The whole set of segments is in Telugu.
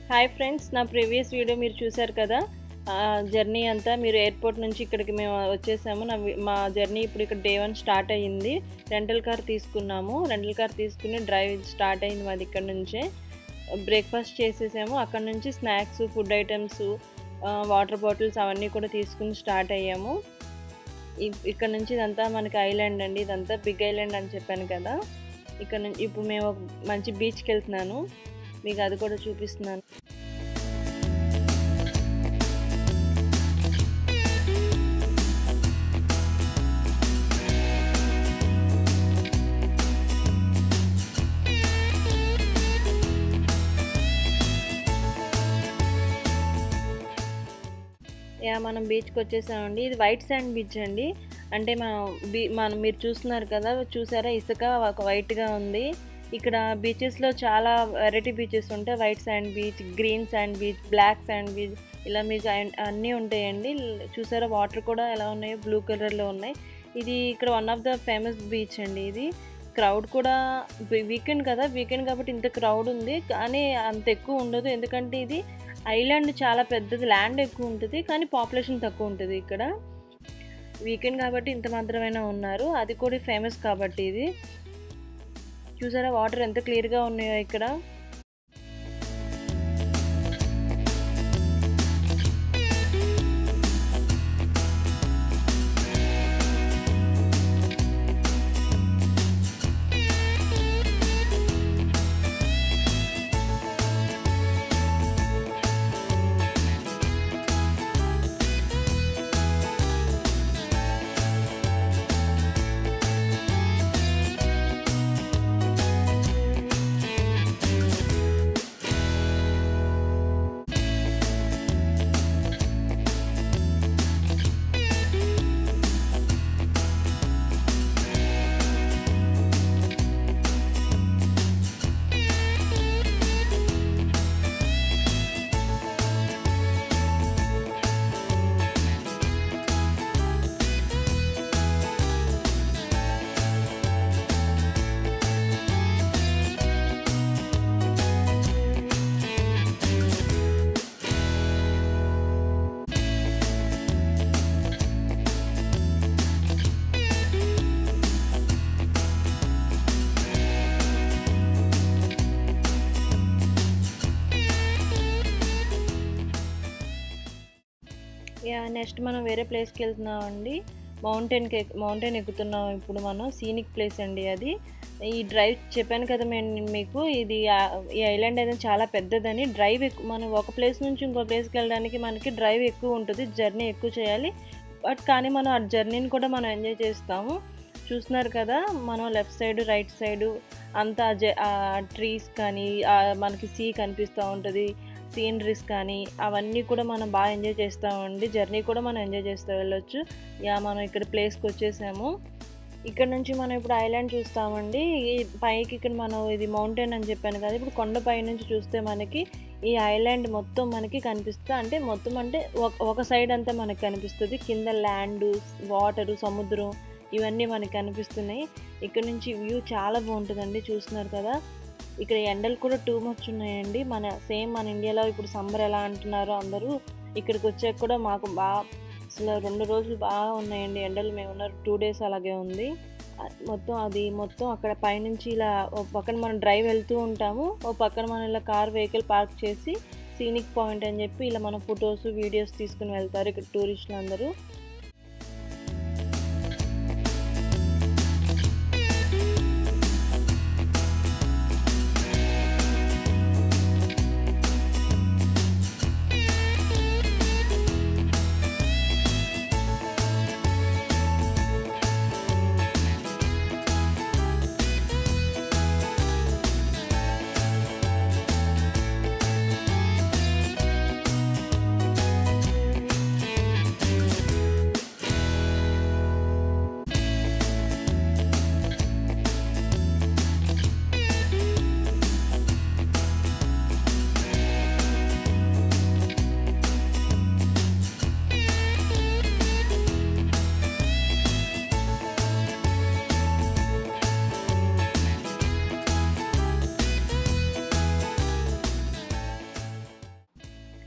హాయ్ ఫ్రెండ్స్ నా ప్రీవియస్ వీడియో మీరు చూశారు కదా జర్నీ అంతా మీరు ఎయిర్పోర్ట్ నుంచి ఇక్కడికి మేము వచ్చేసాము నా వి- మా జర్నీ ఇప్పుడు ఇక్కడ డే వన్ స్టార్ట్ అయ్యింది రెంటల్ కార్ తీసుకున్నాము రెంటల్ కార్ తీసుకుని డ్రైవ్ స్టార్ట్ అయింది మాది ఇక్కడ నుంచే బ్రేక్ఫాస్ట్ చేసేసాము అక్కడ నుంచి snacks food items water bottles అవన్నీ కూడా తీసుకుని స్టార్ట్ అయ్యాము ఇ- ఇక్కడ నుంచి ఇదంతా మనకి ఐలాండ్ అండి ఇదంతా బిగ్ ఐలాండ్ అని చెప్పాను కదా ఇక్కడ నుంచి ఇప్పుడు మేము ఒక మంచి బీచ్కి వెళ్తున్నాను మీకు అది కూడా చూపిస్తున్నాను యా మనం బీచ్కి వచ్చేసామండి ఇది వైట్ శాండ్ బీచ్ అండి అంటే మనం బీ మనం మీరు చూస్తున్నారు కదా చూసారా ఇసుక ఒక వైట్గా ఉంది ఇక్కడ బీచెస్లో చాలా వెరైటీ బీచెస్ ఉంటాయి white sand beach green sand beach black sand beach ఇలా మీకు అన్- అన్నీ ఉంటాయండి చూసారా వాటర్ కూడా ఎలా ఉన్నాయో బ్లూ కలర్లో ఉన్నాయి ఇది ఇక్కడ one of the famous beach అండి ఇది క్రౌడ్ కూడా వీకెండ్ కదా వీకెండ్ కాబట్టి ఇంత క్రౌడ్ ఉంది కానీ అంత ఎక్కువ ఉండదు ఎందుకంటే ఇది ఐలాండ్ చాలా పెద్దది ల్యాండ్ ఎక్కువ ఉంటుంది కానీ పాపులేషన్ తక్కువ ఉంటుంది ఇక్కడ వీకెండ్ కాబట్టి ఇంత మాత్రమైనా ఉన్నారు అది కూడా ఫేమస్ కాబట్టి ఇది చూసారా వాటర్ ఎంత క్లియర్గా ఉన్నాయో ఇక్కడ యా నెక్స్ట్ మనం వేరే ప్లేస్కి వెళ్తున్నాం అండి మౌంటైన్కి మౌంటైన్ ఎక్కుతున్నాం ఇప్పుడు మనం సీనిక్ ప్లేస్ అండి అది ఈ డ్రైవ్ చెప్పాను కదా నేను మీకు ఇది ఆ- ఈ ఐలాండ్ అనేది చాలా పెద్దదని డ్రైవ్ ఎక్కువ మనం ఒక ప్లేస్ నుంచి ఇంకో ప్లేస్కి వెళ్ళడానికి మనకి డ్రైవ్ ఎక్కువ ఉంటుంది జర్నీ ఎక్కువ చేయాలి బట్ కానీ మనం ఆ జర్నీని కూడా మనం ఎంజాయ్ చేస్తాము చూస్తున్నారు కదా మనం లెఫ్ట్ సైడ్ రైట్ సైడ్ అంతా ట్రీస్ కానీ ఆ మనకి సీ కనిపిస్తూ ఉంటుంది సీనరీస్ కానీ అవన్నీ కూడా మనం బాగా ఎంజాయ్ చేస్తామండి జర్నీ కూడా మనం ఎంజాయ్ చేస్తూ వెళ్ళొచ్చు యా మనం ఇక్కడ ప్లేస్కి వచ్చేసాము ఇక్కడ నుంచి మనం ఇప్పుడు ఐలాండ్ చూస్తామండి ఈ పైకి ఇక్కడ మనం ఇది మౌంటైన్ అని చెప్పాను కదా ఇప్పుడు కొండ పై నుంచి చూస్తే మనకి ఈ ఐలాండ్ మొత్తం మనకి కనిపిస్తుంది అంటే మొత్తం అంటే ఒక- ఒక సైడ్ అంతా మనకి కనిపిస్తుంది కింద ల్యాండ్ వాటరు సముద్రం ఇవన్నీ మనకి కనిపిస్తున్నాయి ఇక్కడ నుంచి వ్యూ చాలా బాగుంటుందండి చూస్తున్నారు కదా ఇక్కడ ఎండలు కూడా టూ మచ్ ఉన్నాయండి మన సేమ్ మన ఇండియాలో ఇప్పుడు సమ్మర్ ఎలా అంటున్నారో అందరూ ఇక్కడికి వచ్చాక కూడా మాకు బాగా అసలు రెండు రోజులు బాగా ఉన్నాయండి ఎండలు మేము ఉన్న టూ డేస్ అలాగే ఉంది ఆ, మొత్తం అది మొత్తం అక్కడ పైనుంచి ఇలా ఓ పక్కన మనం డ్రైవ్ వెళ్తూ ఉంటాము ఓ పక్కన మనం ఇలా కార్ వెహికల్ పార్క్ చేసి సీనిక్ పాయింట్ అని చెప్పి ఇలా మన ఫొటోస్ వీడియోస్ తీసుకుని వెళ్తారు ఇక్కడ టూరిస్టులు అందరూ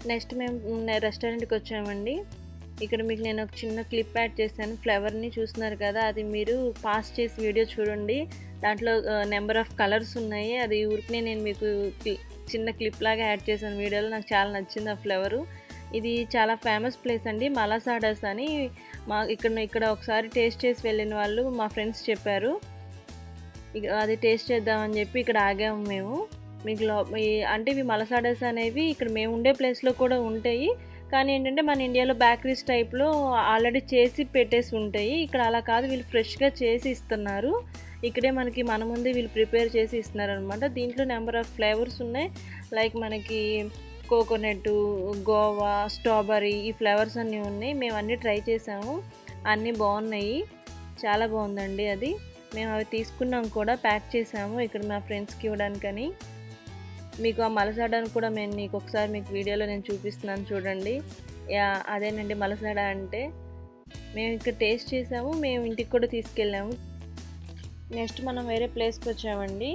నెక్స్ట్ మేము రెస్టారెంట్కి వచ్చామండి ఇక్కడ మీకు నేను ఒక చిన్న క్లిప్ యాడ్ చేశాను ఫ్లవర్ని చూస్తున్నారు కదా అది మీరు పాస్ చేసి వీడియో చూడండి దాంట్లో నెంబర్ ఆఫ్ కలర్స్ ఉన్నాయి అది ఊరికనే నేను మీకు చిన్న క్లిప్ లాగా యాడ్ చేశాను వీడియోలో నాకు చాలా నచ్చింది ఆ ఫ్లవరు ఇది చాలా ఫేమస్ ప్లేస్ అండి మలాసాడస్ అని మా ఇక్కడ ఇక్కడ ఒకసారి టేస్ట్ చేసి వెళ్ళిన వాళ్ళు మా ఫ్రెండ్స్ చెప్పారు అది టేస్ట్ చేద్దామని చెప్పి ఇక్కడ ఆగాము మేము మీకు లో అంటే ఇవి మలసాడస్ అనేవి ఇక్కడ మేము ఉండే ప్లేస్లో కూడా ఉంటాయి కానీ ఏంటంటే మన ఇండియాలో బేకరీస్ టైప్లో ఆల్రెడీ చేసి పెట్టేసి ఉంటాయి ఇక్కడ అలా కాదు వీళ్ళు ఫ్రెష్గా చేసి ఇస్తున్నారు ఇక్కడే మనకి మన ముందే వీళ్ళు ప్రిపేర్ చేసి ఇస్తున్నారు అనమాట దీంట్లో నెంబర్ ఆఫ్ ఫ్లేవర్స్ ఉన్నాయి లైక్ మనకి కోకోనట్ గోవా స్ట్రాబెర్రీ ఈ ఫ్లేవర్స్ అన్నీ ఉన్నాయి మేము అన్నీ ట్రై చేసాము అన్నీ బాగున్నాయి చాలా బాగుందండి అది మేము అవి తీసుకున్నాం కూడా ప్యాక్ చేసాము ఇక్కడ మా ఫ్రెండ్స్కి ఇవ్వడానికని మీకు ఆ మలసాడని కూడా నేను మీకు ఒకసారి మీకు వీడియోలో నేను చూపిస్తున్నాను చూడండి యా అదేనండి మలసాడ అంటే మేము ఇక్కడ టేస్ట్ చేసాము మేము ఇంటికి కూడా తీసుకెళ్ళాము నెక్స్ట్ మనం వేరే ప్లేస్కి వచ్చామండి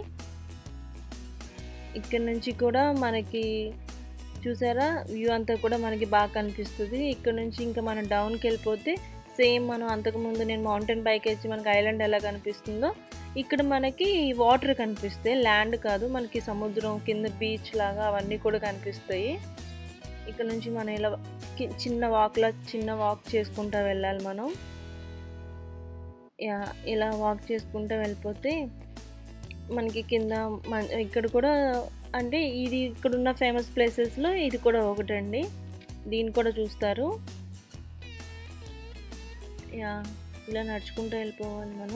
ఇక్కడ నుంచి కూడా మనకి చూసారా వ్యూ అంతా కూడా మనకి బాగా కనిపిస్తుంది ఇక్కడ నుంచి ఇంకా మనం డౌన్కి వెళ్ళిపోతే సేమ్ మనం అంతకుముందు నేను మౌంటైన్ బైక్ వచ్చి మనకి ఐలాండ్ ఎలా కనిపిస్తుందో ఇక్కడ మనకి వాటర్ కనిపిస్తాయి ల్యాండ్ కాదు మనకి సముద్రం కింద బీచ్ లాగా అవన్నీ కూడా కనిపిస్తాయి ఇక్కడ నుంచి మనం ఇలా చిన్న వాక్లా చిన్న వాక్ చేసుకుంటూ వెళ్ళాలి మనం ఇలా వాక్ చేసుకుంటూ వెళ్ళిపోతే మనకి కింద ఇక్కడ కూడా అంటే ఇది ఇక్కడ ఉన్న ఫేమస్ ప్లేసెస్లో ఇది కూడా ఒకటండి దీన్ని కూడా చూస్తారు యా ఇలా నడుచుకుంటూ వెళ్ళిపోవాలి మనం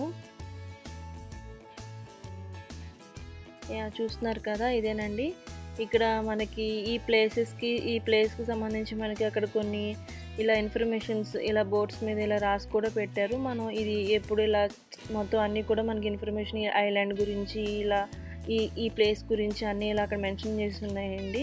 యా చూస్తున్నారు కదా ఇదేనండి ఇక్కడ మనకి ఈ ప్లేసెస్కి ఈ ప్లేస్కి సంబంధించి మనకి అక్కడ కొన్ని ఇలా ఇన్ఫర్మేషన్స్ ఇలా బోర్డ్స్ మీద ఇలా రాసి కూడా పెట్టారు మనం ఇది ఎప్పుడు ఇలా మొత్తం అన్నీ కూడా మనకి ఇన్ఫర్మేషన్ ఈ ఐలాండ్ గురించి ఇలా ఈ ఈ ప్లేస్ గురించి అన్నీ ఇలా అక్కడ మెన్షన్ చేసి ఉన్నాయండి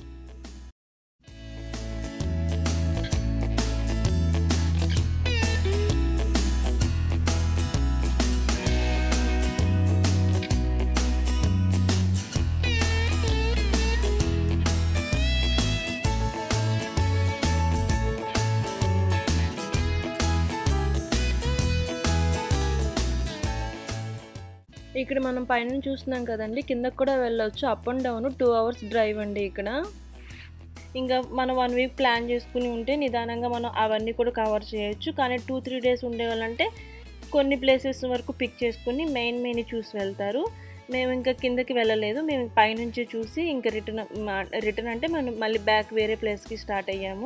ఇక్కడ మనం పైన చూస్తున్నాం కదండి కిందకు కూడా వెళ్ళొచ్చు up and down two hours drive అండి ఇక్కడ ఇంకా మనం వన్ వీక్ ప్లాన్ చేసుకుని ఉంటే నిదానంగా మనం అవన్నీ కూడా కవర్ చేయొచ్చు కానీ టూ త్రీ డేస్ ఉండేవాళ్ళంటే కొన్ని ప్లేసెస్ వరకు పిక్ చేసుకుని మెయిన్ మెయిన్ చూసి వెళ్తారు మేము ఇంకా కిందకి వెళ్ళలేదు మేము పైనుంచి చూసి ఇంకా రిటర్న్ రిటర్న్ అంటే మనం మళ్ళీ బ్యాక్ వేరే ప్లేస్కి స్టార్ట్ అయ్యాము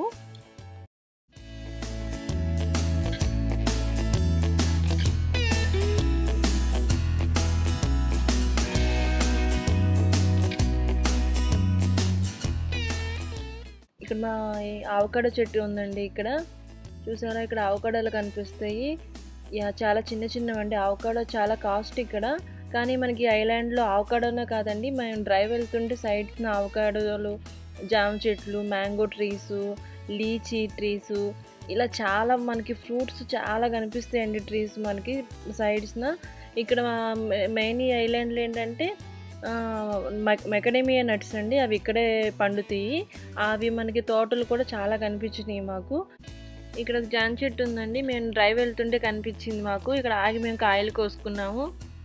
ఇక్కడ మా ఆవకాడ చెట్టు ఉందండి ఇక్కడ చూసారా ఇక్కడ ఆవకాడలు కనిపిస్తాయి యా చాలా చిన్న చిన్నవండి ఆవకాడో చాలా కాస్ట్ ఇక్కడ కానీ మనకి ఐలాండ్లో ఆవకాడోనే కాదండి మేము డ్రైవ్ వెళ్తుంటే సైడ్స్న ఆవకాడోలు జామ చెట్లు మ్యాంగో ట్రీస్ లీచీ ట్రీస్ ఇలా చాలా మనకి ఫ్రూట్స్ చాలా కనిపిస్తాయండి ట్రీస్ మనకి సైడ్స్న ఇక్కడ మెయిన్ ఈ ఐలాండ్లో ఏంటంటే మెకడేమియా నట్స్ అండి అవి ఇక్కడే పండుతాయి అవి మనకి తోటలు కూడా చాలా కనిపించినాయి మాకు ఇక్కడ జాన్ చెట్టు ఉందండి మేము డ్రైవ్ వెళ్తుంటే కనిపించింది మాకు ఇక్కడ ఆగి మేము కాయలు కోసుకున్నాము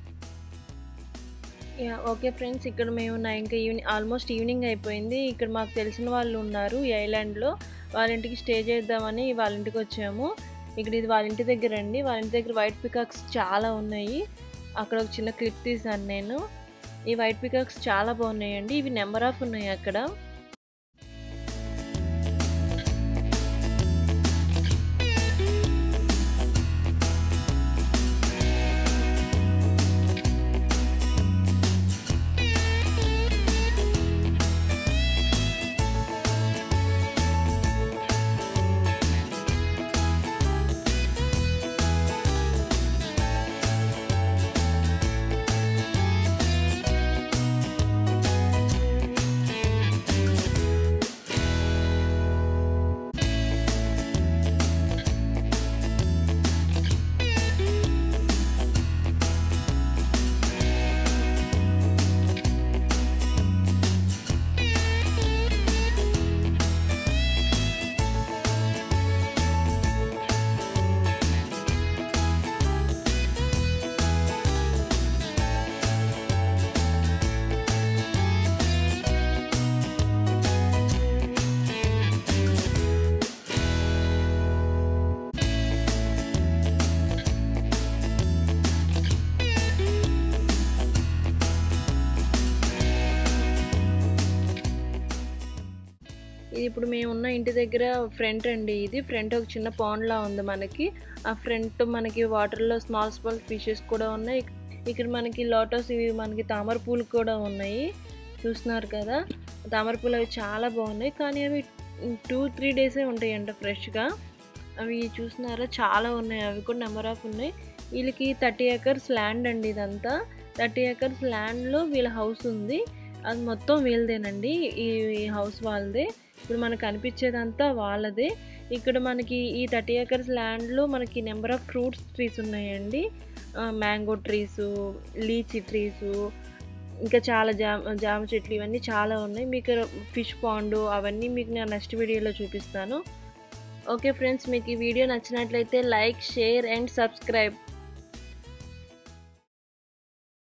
ఓకే ఫ్రెండ్స్ ఇక్కడ మేము నా ఇంకా ఈవినింగ్ ఆల్మోస్ట్ ఈవినింగ్ అయిపోయింది ఇక్కడ మాకు తెలిసిన వాళ్ళు ఉన్నారు ఈ ఐలాండ్లో వాళ్ళ ఇంటికి స్టే చేద్దామని వాళ్ళ ఇంటికి వచ్చాము ఇక్కడ ఇది వాళ్ళ ఇంటి దగ్గర అండి వాళ్ళ ఇంటి దగ్గర వైట్ పికాక్స్ చాలా ఉన్నాయి అక్కడ ఒక చిన్న క్లిప్ తీసాను నేను ఈ వైట్ పికాక్స్ చాలా బాగున్నాయండి ఇవి నెంబర్ ఆఫ్ ఉన్నాయి అక్కడ ఇప్పుడు మేము ఉన్న ఇంటి దగ్గర ఫ్రంట్ అండి ఇది ఫ్రంట్ ఒక చిన్న పాండ్లా ఉంది మనకి ఆ ఫ్రంట్ మనకి వాటర్లో స్మాల్ స్మాల్ ఫిషెస్ కూడా ఉన్నాయి ఇక్కడ మనకి లోటస్ ఇవి మనకి తామర పూలు కూడా ఉన్నాయి చూస్తున్నారు కదా తామర పూలు అవి చాలా బాగున్నాయి కానీ అవి టూ త్రీ డేసే ఉంటాయంట ఫ్రెష్గా అవి చూస్తున్నారా చాలా ఉన్నాయి అవి కూడా నెంబర్ ఆఫ్ ఉన్నాయి వీళ్ళకి థర్టీ ఎకర్స్ ల్యాండ్ అండి ఇదంతా థర్టీ ఎకర్స్ ల్యాండ్లో వీళ్ళ హౌస్ ఉంది అది మొత్తం వీళ్ళదేనండి ఈ ఈ హౌస్ వాళ్ళదే ఇప్పుడు మనకు కనిపించేదంతా వాళ్ళదే ఇక్కడ మనకి ఈ థర్టీ ఎకర్స్ ల్యాండ్లో మనకి నెంబర్ ఆఫ్ ఫ్రూట్స్ ట్రీస్ ఉన్నాయండి మ్యాంగో ట్రీసు లీచీ ట్రీసు ఇంకా చాలా జామ జామ చెట్లు ఇవన్నీ చాలా ఉన్నాయి మీకు ఫిష్ పాండు అవన్నీ మీకు నేను నెక్స్ట్ వీడియోలో చూపిస్తాను ఓకే ఫ్రెండ్స్ మీకు ఈ వీడియో నచ్చినట్లయితే లైక్ షేర్ అండ్ సబ్స్క్రైబ్